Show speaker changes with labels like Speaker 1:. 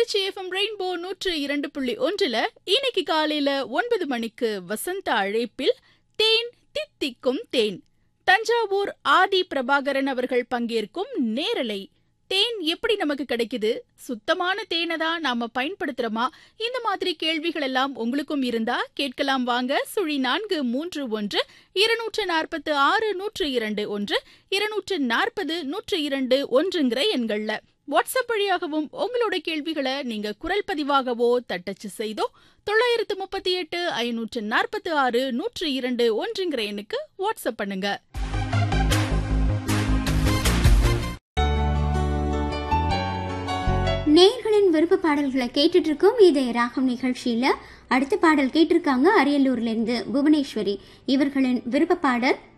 Speaker 1: Trichy FM rainbow நூற்று இரண்டு புள்ளி ஒன்றுல இன்னைக்கு காலையில ஒன்பது மணிக்கு வசந்த அழைப்பில் தேன் தித்திக்கும் தேன் தஞ்சாவூர் ஆதி பிரபாகரன் அவர்கள் பங்கேற்கும் நேரலை தேன் எப்படி நமக்கு கிடைக்குது சுத்தமான தேனை தான் நாம பயன்படுத்துறோமா இந்த மாதிரி கேள்விகள் எல்லாம் உங்களுக்கும் இருந்தா கேட்கலாம் வாங்க சுழி நான்கு மூன்று ஒன்று இருநூற்று நாற்பத்து ஆறு நூற்று இரண்டு ஒன்று இருநூற்று நாற்பது நூற்று இரண்டு ஒன்றுங்கிற எண்கள்ல வாட்ஸ்அப் வழியாகவும் உங்களோட கேள்விகளை நீங்க குரல் பதிவாகவோ தட்டச்சு செய்தோ தொள்ளாயிரத்து முப்பத்தி எட்டு ஐநூற்று நாற்பத்தி ஆறு நூற்று இரண்டு ஒன்றுங்கிற எண்ணுக்கு வாட்ஸ்அப் பண்ணுங்க
Speaker 2: நேர்களின் விருப்ப பாடல்களை கேட்டுட்டு இருக்கோம் இது ராகம் நிகழ்ச்சியில அடுத்த பாடல் கேட்டிருக்காங்க அரியலூர்ல இருந்து புவனேஸ்வரி இவர்களின் விருப்ப பாடல்